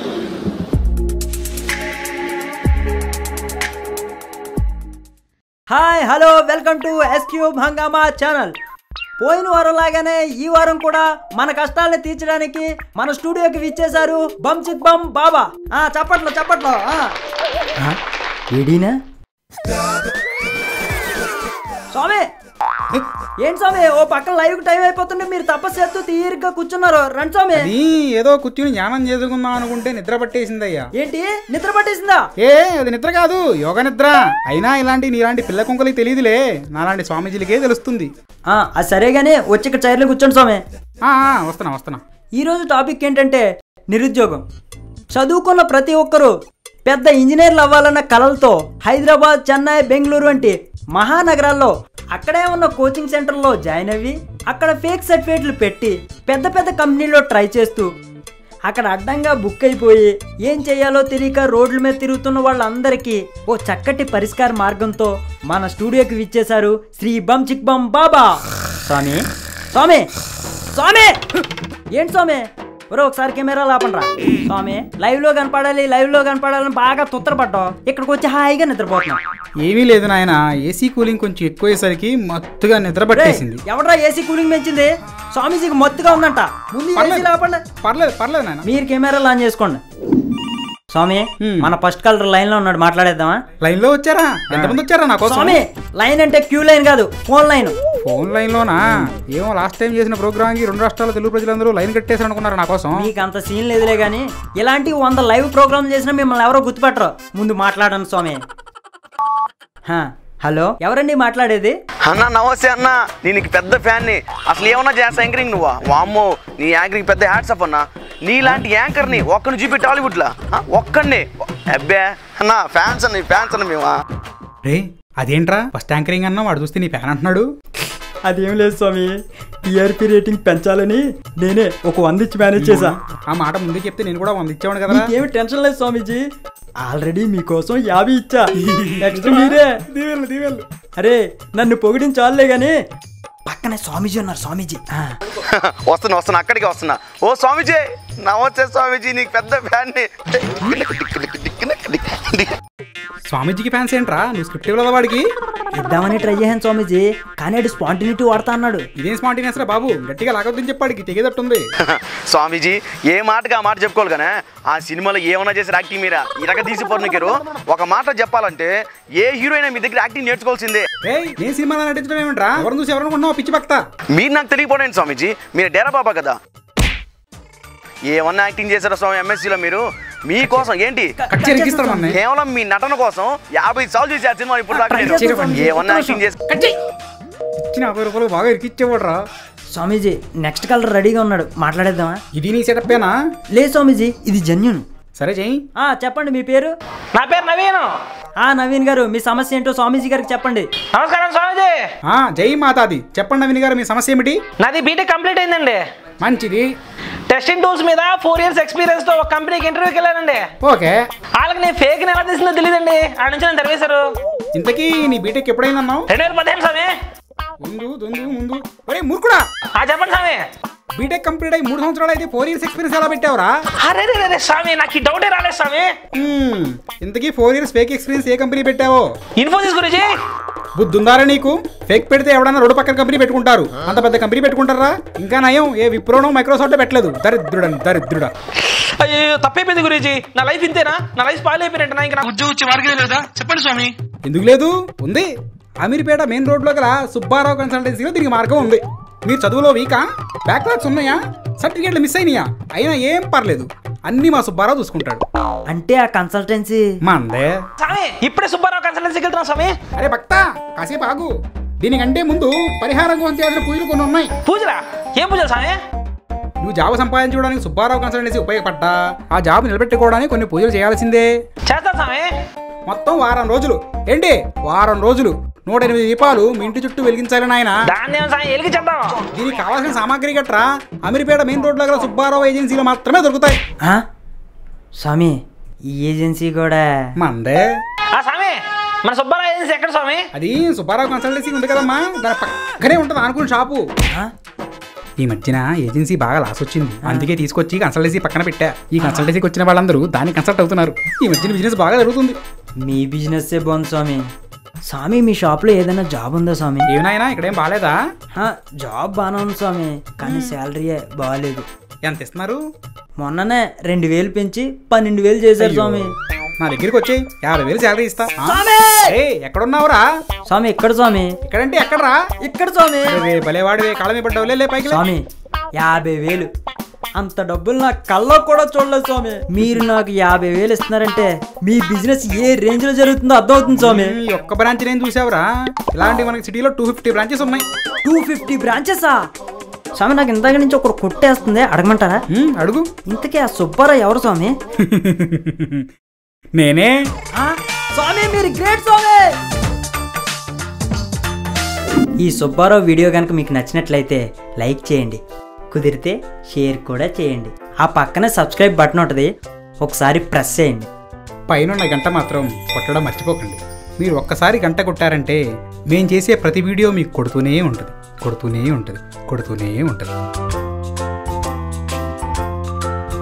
Hi hello welcome to S cube Hungama channel పోయిన వారం లాగానే ఈ వారం కూడా మన కష్టాలను తీర్చడానికి మన స్టూడియోకి విచ్చేశారు బమ్ చిక్ బమ్ బాబా ఆ చప్పట్లో చప్పట్లో ఏడీనా స్వామి ఏంటి స్వామి ఓ పక్కన లైవ్ టైం అయిపోతుంటే మీరు తపస్సు చేస్తూ తీరిగ్గా కూర్చున్నారు రండి స్వామి అది ఏదో కూర్చుని జ్ఞానం చేసుకుందాం అనుకుంటే నిద్ర పట్టేసిందయ్యా ఏంటి నిద్ర పట్టేసిందా ఏ అది నిద్ర కాదు యోగ నిద్ర అయినా ఇలాంటి నీలాంటి పిల్ల కుంకలకి తెలియదులే నాలాంటి స్వామీజీలకే తెలుస్తుంది ఆ, అది సరే గానీ వచ్చి ఇక్కడ చైర్లో కూర్చోండి స్వామి ఆ, ఆ, వస్తున్నా వస్తున్నా ఈరోజు టాపిక్ ఏంటంటే నిరుద్యోగం చదువుకున్న ప్రతి ఒక్కరూ పెద్ద ఇంజనీర్లు అవ్వాలన్న కలలతో హైదరాబాద్ చెన్నై బెంగళూరు వంటి మహానగరాల్లో అక్కడే ఉన్న కోచింగ్ సెంటర్లో జాయిన్ అయ్యి అక్కడ ఫేక్ సర్టిఫికేట్లు పెట్టి పెద్ద పెద్ద కంపెనీలో ట్రై చేస్తూ అక్కడ అడ్డంగా బుక్ అయిపోయి ఏం చేయాలో తెలియక రోడ్ల మీద తిరుగుతున్న వాళ్ళందరికీ ఓ చక్కటి పరిష్కార మార్గంతో మన స్టూడియోకి విచ్చేశారు శ్రీ బమ్ చిక్ బమ్ బాబా స్వామి స్వామి స్వామి ఏంటి స్వామి ఒరే ఒకసారి కెమెరా లాపండ్రా స్వామి లైవ్ లో కనపడాలి లైవ్ లో కనపడాలని బాగా తుత్తరపడ్డావు ఇక్కడికి వచ్చి హాయిగా నిద్రపోతున్నాం ఏమీ లేదు నాయన ఏసీ కూలింగ్ కొంచెం ఎక్కువయ్యేసరికి మత్తుగా నిద్ర పట్టేసింది ఎవడ్రా ఏసీ కూలింగ్ పెంచింది స్వామీజీకి మొత్తుగా ఉందంట ముందు ఏసీ పర్లేదు. లాపండి పర్లేదు పర్లేదు నాయన మీరు కెమెరాలు ఆన్ చేసుకోండి స్వామి హ్మ్. మన ఫస్ట్ కలర్ లైన్ లో ఉన్నాడు మాట్లాడేద్దామా లైన్ లో వచ్చారా ఎంతమంది వచ్చారా నా కోసం స్వామి లైన్ అంటే క్యూ లైన్ కాదు ఫోన్ లైన్ ఫోన్ లైన్ లోనా ఏమో లాస్ట్ టైం చేసిన ప్రోగ్రామ్ కి రెండు రాష్ట్రాల తెలుగు ప్రజలందరూ లైన్ కట్టేసారు అనుకున్నారు నా కోసం మీకు అంత సీన్ లేదులే కానీ ఇలాంటి వంద లైవ్ ప్రోగ్రామ్ చేసినా మిమ్మల్ని ఎవరో గుర్తుపెట్టరు ముందు మాట్లాడండి స్వామి హా, హలో ఎవరండి మాట్లాడేది అన్న నమస్తే అన్న నేను నీకు పెద్ద ఫ్యాన్ని అసలు ఏమన్నా చేస్తా యాంకరింగ్ నువ్వా వామ్మో నీ యాంకరింగ్ పెద్ద హ్యాట్సప్ అన్న నీలాంటి యాంకర్ని ఒక్కని చూపి టాలీవుడ్లో ఆ, ఒక్కడిని అబ్బే అన్న ఫ్యాన్స్ అన్న ఫ్యాన్స్ అన్న మేమా రే అదేంట్రా ఫస్ట్ యాంకరింగ్ అన్నా వాడు చూస్తే నీ ఫ్యాన్ అంటున్నాడు అదేం లేదు స్వామి టీఆర్పీ రేటింగ్ పెంచాలని నేనే ఒక వంద ఇచ్చి మేనేజ్ చేశా ఆ మాట ముందే చెప్తే నేను కూడా వంద ఇచ్చేవాడు కదా మీకేమి టెన్షన్ లేదు స్వామీజీ ఆల్రెడీ మీకోసం యాభై ఇచ్చా నెక్స్ట్ మీరే దీవెళ్ళు దీవెళ్ళు అరే నన్ను పొగిడించాలే గాని పక్కనే స్వామీజీ ఉన్నారు స్వామీజీ ఆ, వస్తున్నా వస్తున్నా అక్కడికి వస్తున్నా ఓ స్వామీజీ నమస్తే స్వామీజీ నీకు పెద్ద ఫ్యాన్ని స్వామీజీకి ఫ్యాన్స్ ఏంట్రా నువ్వు స్క్రిప్ట్ ఇవ్వలేదా వాడికి ఇద్దామని ట్రై చేశాను స్వామీజీ కానీ అది స్పాంటినిటీ వాడతా అన్నాడు ఇదేం స్పాంటినియస్ రా బాబు గట్టిగా లాగొద్దని చెప్పాడికి తెగేదట్టుంది స్వామీజీ ఏ మాటకి ఆ మాట చెప్పుకోవాలి కానీ ఆ సినిమాలో ఏమన్నా చేసారు యాక్టింగ్ మీరా ఇరగ తీసిపోరు నీకు ఒక మాట చెప్పాలంటే ఏ హీరోయిన్ మీ దగ్గర యాక్టింగ్ నేర్చుకోవాల్సిందే రే నేను సినిమాలో నటించడం ఏమంట్రా ఎవరిని చూసి ఎవరనుకుంటున్నావు పిచ్చి భక్త మీరు నాకు తెలియకపోవడం స్వామీజీ మీరు డేరా బాబా కదా ఏమన్నా యాక్టింగ్ చేశారా స్వామి ఎంఎస్సీలో మీరు మీకోసం ఏంటి కట్ చేరికిస్తారు మన కేవలం మీ నటన కోసం యాభై సార్లు చూసి ఆ సినిమా ఇప్పుడు దాకా నేను. కట్ చేసి ఏమన్నా యాక్టింగ్ చేసి ఇచ్చిన యాభై రూపాయలు బాగా ఇరికిచ్చేవాడ్రా స్వామీజీ నెక్స్ట్ కలర్ రెడీగా ఉన్నాడు మాట్లాడేద్దామా ఇది నీ సెటప్పేనా లేదు స్వామీజీ ఇది జెన్యున్ సరే చెయ్యి ఆ చెప్పండి మీ పేరు నా పేరు నవీన్ ఆ నవీన్ గారు మీ సమస్య ఏంటో స్వామీజీ గారికి చెప్పండి నమస్కారం స్వామిజీ ఆ జై మాతాది చెప్పండి నవీన్ గారు మీ సమస్య ఏమిటి నాది బీటెక్ కంప్లీట్ అయిందండి మంచిది టెస్టింగ్ టూల్స్ మీద ఫోర్ ఇయర్స్ ఎక్స్పీరియన్స్ తో ఒక కంపెనీకి ఇంటర్వ్యూకి వెళ్ళానండి ఓకే వాళ్ళకి నేను ఫేక్ ఎలా తీసిందో తెలియదండి ఆ నుంచి నన్ను తెరవేశారు ఇంతకీ నీ బీటెక్ ఎప్పుడైందన్నావు రెండు వేల పదిహేను స్వామి ముందు దొందు ముందు ఒరే మూర్ఖుడా ఆ చెప్పండి స్వామి బీటెక్ కంప్లీట్ అయ్యి మూడు సంవత్సరాలు అయితే ఫోర్ ఇయర్స్ ఎక్స్పీరియన్స్ ఎలా పెట్టావురా అరే రే రే స్వామి నాకు ఈ డౌటే రాలేదు స్వామి మ్మ్. ఇంతకీ ఫోర్ ఇయర్స్ ఫేక్ ఎక్స్పీరియన్స్ ఏ కంపెనీ పెట్టావో ఇన్ఫోసిస్ గురించి బుద్ధుందారా నీకు ఫేక్ పెడితే ఎవడన్నా రోడ్డు పక్కన కంపెనీ పెట్టుకుంటారు అంత పెద్ద కంపెనీ పెట్టుకుంటారా ఇంకా నయం ఏ విప్రోనో మైక్రోసాఫ్ట్ పెట్టలేదు దరిద్రుడని దరిద్రుడా అయ్యో తప్పైపోయింది గురించి నా లైఫ్ ఇంతేనా నా లైఫ్ స్పాయిల్ అయిపోయినట్టు నా ఇంకా నాకు ఉద్యోగం వచ్చే మార్గం లేదా చెప్పండి స్వామి ఎందుకు లేదు ఉంది అమీర్పేట మెయిన్ రోడ్లో గల సుబ్బారావు కన్సల్టెన్సీలో దీనికి మార్గం ఉంది మీరు చదువులో వీకా బ్యాక్లాగ్స్ ఉన్నాయా సర్టిఫికేట్లు మిస్ అయినాయా అయినా ఏం పర్లేదు అన్నీ మా సుబ్బారావు చూసుకుంటాడు అంటే ఆ కన్సల్టెన్సీ మందే స్వామి ఇప్పుడే సుబ్బారావు కన్సల్టెన్సీకి వెళ్తున్నాం స్వామి అరే భక్త కాసేపు ఆగు దీనికంటే ముందు పరిహారం చేయాల్సిన పూజలు కొన్ని ఉన్నాయి పూజరా ఏం పూజలు స్వామి నువ్వు జాబ్ సంపాదించుకోవడానికి సుబ్బారావు కన్సల్టెన్సీ ఉపయోగపడ్డా ఆ జాబ్ నిలబెట్టుకోవడానికి కొన్ని పూజలు చేయాల్సిందే చేస్తా స్వామి మొత్తం వారం రోజులు ఏంటి వారం రోజులు నూట ఎనిమిది దీపాలు మీ ఇంటి చుట్టూ వెలిగించాలి నాయన దాన్ని ఏమో స్వామి ఎలిగి చేద్దాం దీనికి కావాల్సిన సామాగ్రి గట్రా అమీర్పేట మెయిన్ రోడ్ దగ్గర సుబ్బారావు ఏజెన్సీలో మాత్రమే దొరుకుతాయి ఆ? స్వామి ఈ ఏజెన్సీ కూడా మందే ఆ స్వామి మన సుబ్బారావు ఏజెన్సీ ఎక్కడ స్వామి అది సుబ్బారావు కన్సల్టెన్సీ ఉంది కదమ్మా దాని పక్కనే ఉంటుంది అనుకున్న షాపు ఆ? ఈ మధ్యన ఏజెన్సీ బాగా లాస్ వచ్చింది అందుకే తీసుకొచ్చి కన్సల్టెన్సీ పక్కన పెట్టా ఈ కన్సల్టెన్సీకి వచ్చిన వాళ్ళందరూ దాన్ని కన్సల్ట్ అవుతున్నారు ఈ మధ్యన బిజినెస్ బాగా జరుగుతుంది మీ బిజినెస్ బాగుంది స్వామి స్వామి మీ షాప్లో ఏదైనా జాబ్ ఉందా స్వామి ఏమైనా ఇక్కడేం బాగాలేదా ఆ, జాబ్ బాగానే ఉంది స్వామి కానీ శాలరీయే బాగాలేదు ఎంత ఇస్తున్నారు మొన్ననే రెండు వేలు పెంచి పన్నెండు వేలు చేశారు స్వామి నా దగ్గరికి వచ్చి యాభై వేలు శాలరీ ఇస్తా ఆ? స్వామి ఏయ్, ఎక్కడున్నావురా స్వామి ఎక్కడ స్వామి ఎక్కడంటే ఎక్కడరా ఇక్కడ స్వామి అరే భలేవాడివే కాళ్ళ పడ్డావులే లే పైకి లే. స్వామి యాభై వేలు అంత డబ్బులు నా కల్లో కూడా చూడలేదు స్వామి మీరు నాకు యాభై వేలు ఇస్తున్నారంటే మీ బిజినెస్ ఏ రేంజ్ లో జరుగుతుందో అర్థమవుతుంది స్వామి ఈ ఒక్క బ్రాంచ్ నేను చూసావురా ఇలాంటి మనకి సిటీలో టూ ఫిఫ్టీ బ్రాంచెస్ ఉన్నాయి టూ ఫిఫ్టీ బ్రాంచెసా స్వామి నాకు ఇంతక నుంచి ఒకరు కొట్టేస్తుంది అడగమంటారా ఉమ్, అడుగు ఇంతకీ ఆ సుబ్బారావు ఎవరు స్వామి నేనే ఆ, స్వామి మీరు గ్రేట్ స్వామి ఈ సుబ్బారావు వీడియో కనుక మీకు నచ్చినట్లయితే లైక్ చేయండి కుదిరితే షేర్ కూడా చేయండి ఆ పక్కనే సబ్స్క్రైబ్ బటన్ ఉంటుంది ఒకసారి ప్రెస్ చేయండి పైన గంట మాత్రం కొట్టడం మర్చిపోకండి మీరు ఒక్కసారి గంట కొట్టారంటే మేము చేసే ప్రతి వీడియో మీకు కొడుతూనే ఉంటుంది కొడుతూనే ఉంటుంది కొడుతూనే ఉంటుంది